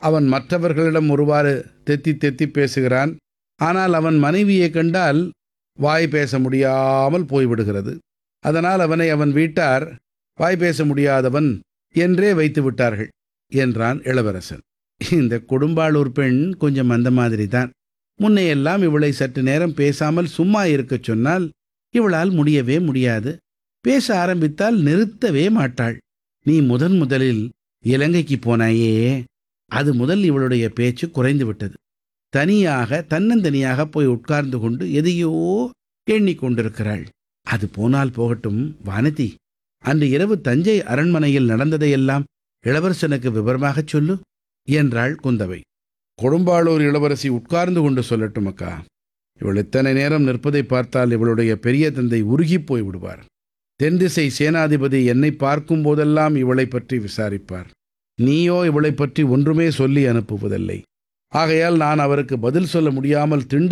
அவன் மற்றவர்களிடம் ஒருவாறு தெத்தி தெத்தி பேசுகிறான் ஆனால் அவன் மனைவியை கண்டால் வாய் பேச முடியாமல் போய்விடுகிறது அதனால் அவனை அவன் வீட்டார் வாய் பேச முடியாதவன் என்றே வைத்து விட்டார்கள் என்றான் இளவரசன் இந்த கொடும்பாளூர் பெண் கொஞ்சம் அந்த மாதிரி தான் முன்னையெல்லாம் இவளை சற்று நேரம் பேசாமல் சும்மா இருக்கச் சொன்னால் இவளால் முடியவே முடியாது பேச ஆரம்பித்தால் நிறுத்தவே மாட்டாள் நீ முதன் முதலில் இலங்கைக்கு போனாயே அது முதல் இவளுடைய பேச்சு குறைந்து விட்டது தனியாக தன்னந்தனியாக போய் உட்கார்ந்து கொண்டு எதையோ எண்ணிக்கொண்டிருக்கிறாள் அது போனால் போகட்டும் வானதி அன்று இரவு தஞ்சை அரண்மனையில் நடந்ததையெல்லாம் இளவரசனுக்கு விவரமாகச் சொல்லு என்றாள் குந்தவை கொடும்பாளூர் இளவரசி உட்கார்ந்து கொண்டு சொல்லட்டும் அக்கா இவள் இத்தனை நேரம் நிற்பதை பார்த்தால் இவளுடைய பெரிய தந்தை உருகிப் போய் விடுவார் தென்திசை சேனாதிபதி என்னை பார்க்கும் போதெல்லாம் இவளை பற்றி விசாரிப்பார் நீயோ இவளை பற்றி ஒன்றுமே சொல்லி அனுப்புவதில்லை ஆகையால் நான் அவருக்கு பதில் சொல்ல முடியாமல் திண்டு